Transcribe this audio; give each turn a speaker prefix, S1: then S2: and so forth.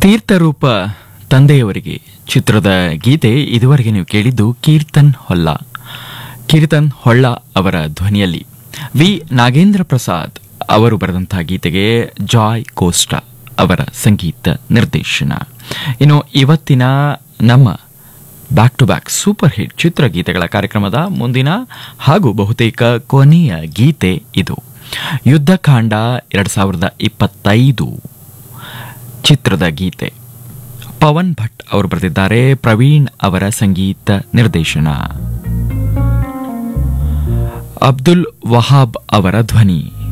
S1: ತೀರ್ಥರೂಪ ತಂದೆಯವರಿಗೆ ಚಿತ್ರದ ಗೀತೆ ಇದುವರೆಗೆ ನೀವು ಕೇಳಿದ್ದು ಕೀರ್ತನ್ ಹೊಲ್ಲ ಕೀರ್ತನ್ ಹೊಳ್ಳ ಅವರ ಧ್ವನಿಯಲ್ಲಿ ವಿ ನಾಗೇಂದ್ರ ಪ್ರಸಾದ್ ಅವರು ಬರೆದಂತಹ ಗೀತೆಗೆ ಜಾಯ್ ಕೋಸ್ಟಾ ಅವರ ಸಂಗೀತ ನಿರ್ದೇಶನ ಇನ್ನು ಇವತ್ತಿನ ನಮ್ಮ back to back super hit ಚಿತ್ರಗೀತೆಗಳ ಕಾರ್ಯಕ್ರಮದ ಮುಂದಿನ ಹಾಗೂ ಬಹುತೇಕ ಕೊನೆಯ ಗೀತೆ ಇದು ಯುದ್ಧಕಾಂಡ ಎರಡ್ ಸಾವಿರದ ಇಪ್ಪತ್ತೈದು ಚಿತ್ರದ ಗೀತೆ ಪವನ್ ಭಟ್ ಅವರು ಬರೆದಿದ್ದಾರೆ ಪ್ರವೀಣ್ ಅವರ ಸಂಗೀತ ನಿರ್ದೇಶನ ಅಬ್ದುಲ್ ವಹಾಬ್ ಅವರ ಧ್ವನಿ